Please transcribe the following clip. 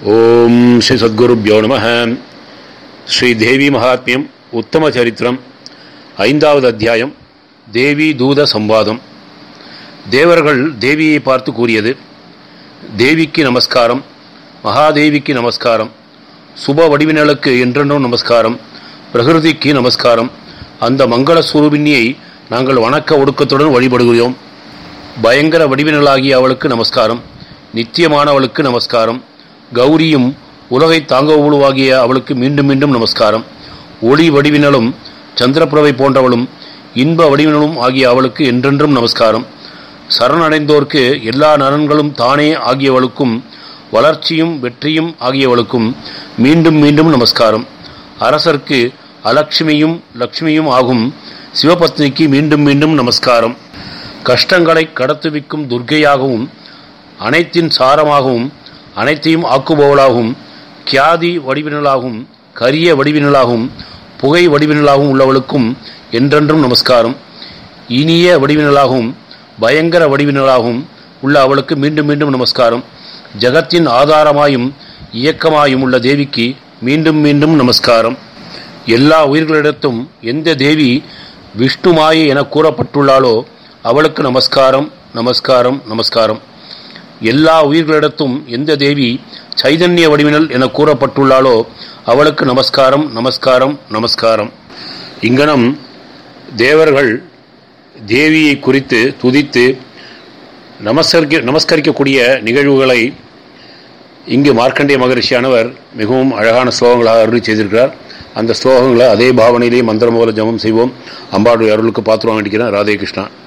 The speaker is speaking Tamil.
ஓம் ஸ்ரீ சத்குருப்யோ நம ஸ்ரீ தேவி மகாத்மியம் உத்தம சரித்திரம் ஐந்தாவது அத்தியாயம் தேவி தூத சம்வாதம் தேவர்கள் தேவியை பார்த்து கூறியது தேவிக்கு நமஸ்காரம் மகாதேவிக்கு நமஸ்காரம் சுப வடிவினலுக்கு என்றென்றும் நமஸ்காரம் பிரகிருதிக்கு நமஸ்காரம் அந்த மங்கள சுரூபிணியை நாங்கள் வணக்க ஒடுக்கத்துடன் வழிபடுகிறோம் பயங்கர வடிவினலாகிய அவளுக்கு நமஸ்காரம் நித்தியமானவளுக்கு நமஸ்காரம் கௌரியும் உலகை தாங்கவுழுவாகிய அவளுக்கு மீண்டும் மீண்டும் நமஸ்காரம் ஒளி வடிவினலும் சந்திரபிரவை போன்றவளும் இன்ப வடிவினலும் ஆகிய அவளுக்கு என்றென்றும் நமஸ்காரம் சரணடைந்தோர்க்கு எல்லா நலன்களும் தானே ஆகியவளுக்கும் வளர்ச்சியும் வெற்றியும் ஆகியவளுக்கும் மீண்டும் மீண்டும் நமஸ்காரம் அரசர்க்கு அலட்சுமியும் லக்ஷ்மியும் ஆகும் சிவபத்னிக்கு மீண்டும் மீண்டும் நமஸ்காரம் கஷ்டங்களை கடத்துவிக்கும் துர்க்கையாகவும் அனைத்தின் சாரமாகவும் அனைத்தையும் ஆக்குபவளாகவும் கியாதி வடிவினலாகவும் கரிய வடிவினலாகவும் புகை வடிவினலாகவும் உள்ளவளுக்கும் என்றென்றும் நமஸ்காரம் இனிய வடிவினலாகவும் பயங்கர வடிவினலாகவும் உள்ள அவளுக்கு மீண்டும் மீண்டும் நமஸ்காரம் ஜகத்தின் ஆதாரமாயும் இயக்கமாயும் உள்ள தேவிக்கு மீண்டும் மீண்டும் நமஸ்காரம் எல்லா உயிர்களிடத்தும் எந்த தேவி விஷ்ணுமாயை என கூறப்பட்டுள்ளாளோ அவளுக்கு நமஸ்காரம் நமஸ்காரம் நமஸ்காரம் எல்லா உயிர்களிடத்தும் எந்த தேவி சைதன்ய வடிவினல் என கூறப்பட்டுள்ளாளோ அவளுக்கு நமஸ்காரம் நமஸ்காரம் நமஸ்காரம் இங்கனம் தேவர்கள் தேவியை குறித்து துதித்து நமஸ்கரிக்க நமஸ்கரிக்கக்கூடிய நிகழ்வுகளை இங்கு மார்க்கண்டிய மகரிஷியானவர் மிகவும் அழகான ஸ்லோகங்களாக அருளி செய்திருக்கிறார் அந்த ஸ்லோகங்களை அதே பாவனையிலேயே மந்திரம் போல ஜபம் செய்வோம் அம்பாளுடைய அருளுக்கு பாத்திரம் வேண்டிக்கிறேன் ராதே கிருஷ்ணா